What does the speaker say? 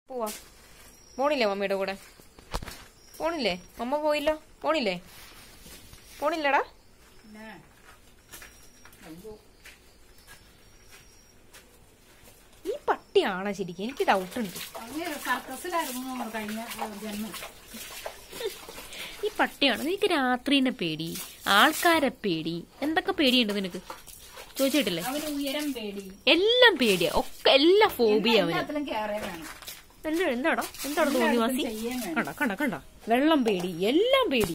പോവാ പോണില്ലേ മമ്മിയുടെ കൂടെ പോണില്ലേ മമ്മ പോയില്ലോ പോണില്ലേ പോണില്ലടാ ഈ പട്ടിയാണോ ശരിക്കും എനിക്ക് ഡൗട്ട് ഉണ്ട് സർക്കസിലായിരുന്നു കഴിഞ്ഞ ജന്മം ഈ പട്ടിയാണ് നിനക്ക് രാത്രിനെ പേടി ആൾക്കാരെ പേടി എന്തൊക്കെ പേടിയുണ്ട് നിനക്ക് ചോദിച്ചിട്ടില്ലേ അവന് ഉയരം പേടി എല്ലാം പേടിയാ ഒക്കെ എല്ലാ ഫോബിയ അവന് എല്ലാത്തിലും കയറേ വേണം എന്താ എന്താടാ എന്താടാ തോന്നിവാസി ചെയ്യാൻ വേണം കണ്ട കണ്ട കണ്ട വെള്ളം പേടി എല്ലാം പേടി